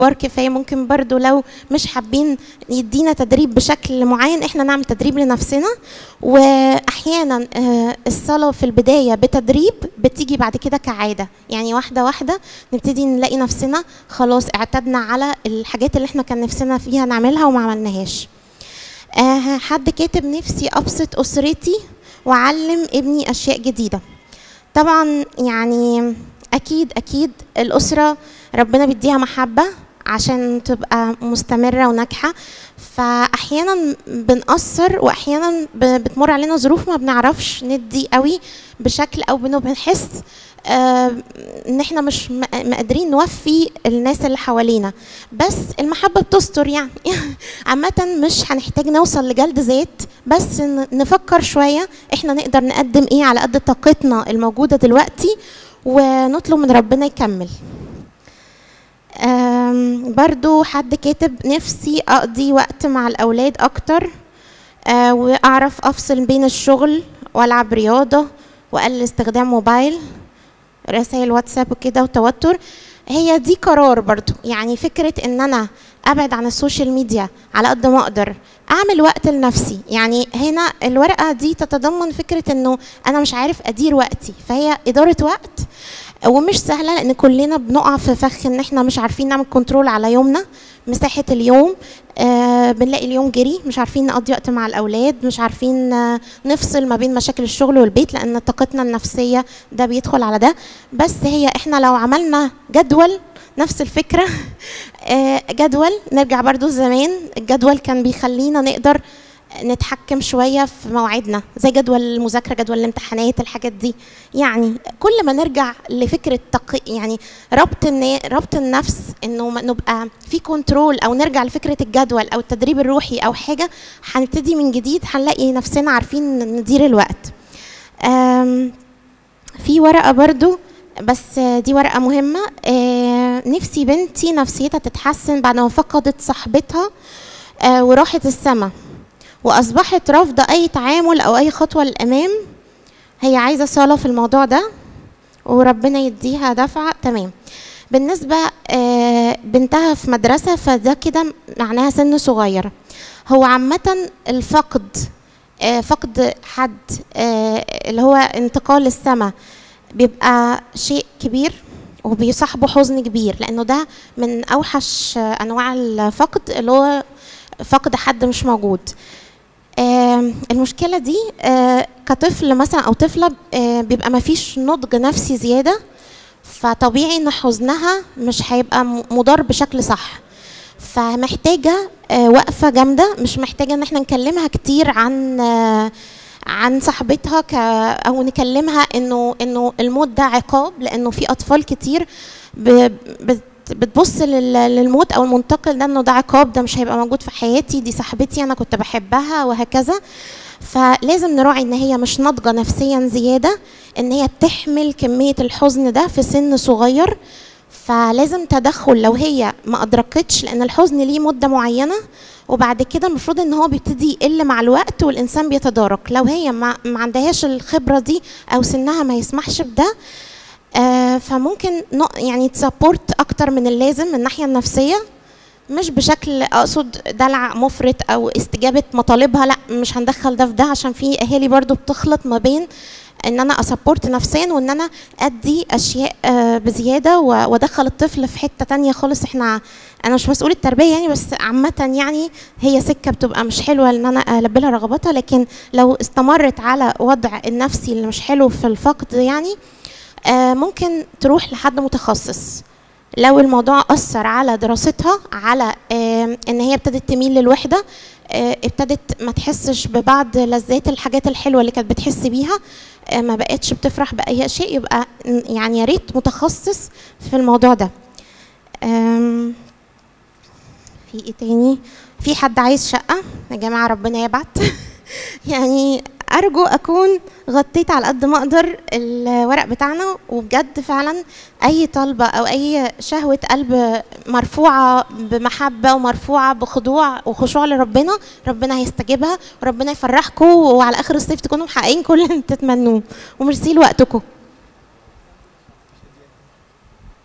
كبار كفايه ممكن برضو لو مش حابين يدينا تدريب بشكل معين احنا نعمل تدريب لنفسنا واحيانا آه، الصلاه في البدايه بتدريب بتيجي بعد كده كعاده يعني واحده واحده نبتدي نلاقي نفسنا خلاص اعتدنا على الحاجات اللي احنا كان نفسنا فيها نعملها وما عملناهاش آه، حد كاتب نفسي ابسط اسرتي واعلم ابني اشياء جديده طبعا يعني اكيد اكيد الاسره ربنا بيديها محبه عشان تبقى مستمره وناجحه فاحيانا بنقصر واحيانا ب- بتمر علينا ظروف ما بنعرفش ندي قوي بشكل او بنو- بنحس آه، ان احنا مش م- م- قادرين نوفي الناس اللي حوالينا بس المحبه بتستر يعني عامه مش هنحتاج نوصل لجلد ذات بس ن- نفكر شويه احنا نقدر نقدم ايه على قد طاقتنا الموجوده دلوقتي ونطلب من ربنا يكمل آم، برضو حد كاتب نفسي اقضي وقت مع الاولاد اكتر آه، واعرف افصل بين الشغل والعب رياضه واقلل استخدام موبايل رسائل واتساب وكده وتوتر هي دي قرار برضو يعني فكرة ان انا ابعد عن السوشيال ميديا على قد ما اقدر اعمل وقت لنفسي يعني هنا الورقة دي تتضمن فكرة انه انا مش عارف ادير وقتي فهي ادارة وقت ومش سهلة لان كلنا بنقع في فخ ان احنا مش عارفين نعمل كنترول على يومنا مساحة اليوم آه بنلاقي اليوم جري مش عارفين نقضي وقت مع الاولاد مش عارفين آه نفصل ما بين مشاكل الشغل والبيت لان طاقتنا النفسية ده بيدخل على ده بس هي احنا لو عملنا جدول نفس الفكرة آه، جدول نرجع برضو زمان الجدول كان بيخلينا نقدر نتحكم شوية في مواعيدنا زي جدول المذاكرة جدول الامتحانات الحاجات دي يعني كل ما نرجع لفكرة تق... يعني ربط النا... ربط النفس انه ما- نبقى في كنترول او نرجع لفكرة الجدول او التدريب الروحي او حاجة هنبتدي من جديد هنلاقي نفسنا عارفين ندير الوقت أم... في ورقة برضو بس دي ورقة مهمة آه، نفسي بنتي نفسيتها تتحسن بعد ما فقدت صاحبتها آه، وراحت السما وأصبحت رافضة أي تعامل أو أي خطوة للأمام هي عايزة صلاة في الموضوع ده وربنا يديها دفعة تمام بالنسبة آه، بنتها في مدرسة فده كده معناها سن صغير هو عامة الفقد آه، فقد حد آه، اللي هو انتقال للسما بيبقى شيء كبير وبيصاحبه حزن كبير لانه ده من اوحش آه، انواع الفقد اللي هو فقد حد مش موجود آم، المشكله دي آه، كطفل مثلا او طفله آه، بيبقى ما فيش نضج نفسي زياده فطبيعي ان حزنها مش هيبقى م- مدار بشكل صح فمحتاجه آه، وقفه جامده مش محتاجه ان احنا نكلمها كتير عن آه، عن صاحبتها ك او نكلمها انه انه الموت ده عقاب لانه في اطفال كتير ب... بت- بتبص لل- للموت او المنتقل ده انه ده عقاب ده مش هيبقى موجود في حياتي دي صاحبتي انا كنت بحبها وهكذا فلازم نراعي ان هي مش ناضجه نفسيا زياده ان هي بتحمل كميه الحزن ده في سن صغير فلازم تدخل لو هي ما ادركتش لان الحزن ليه مده معينه وبعد كده المفروض ان هو بيبتدي يقل مع الوقت والانسان بيتدارك لو هي ما, ما عندهاش الخبره دي او سنها ما يسمحش بده آه فممكن نق- يعني تسبورت اكتر من اللازم من الناحيه النفسيه مش بشكل اقصد دلع مفرط او استجابه مطالبها لا مش هندخل ده في ده عشان في اهالي برضو بتخلط ما بين ان انا اسبورت نفسيا وان انا ادي اشياء آه، بزياده و- وادخل الطفل في حته تانية خالص احنا انا مش مسؤول التربيه يعني بس عامه يعني هي سكه بتبقى مش حلوه ان انا البي لها رغباتها لكن لو استمرت على وضع النفسي اللي مش حلو في الفقد يعني آه، ممكن تروح لحد متخصص لو الموضوع أثر على دراستها على آه، إن هي ابتدت تميل للوحدة آه، ابتدت ما تحسش ببعض لذات الحاجات الحلوة اللي كانت بتحس بيها آه، ما بقتش بتفرح بأي شيء يبقى ن- يعني يا ريت متخصص في الموضوع ده آم، في ايه تاني في حد عايز شقة يا جماعة ربنا يبعت يعني ارجو اكون غطيت على قد ما اقدر الورق بتاعنا وبجد فعلا اي طلبه او اي شهوه قلب مرفوعه بمحبه ومرفوعه بخضوع وخشوع لربنا ربنا هيستجيبها وربنا يفرحكم وعلى اخر الصيف تكونوا محققين كل اللي تتمنوه وميرسي لوقتكم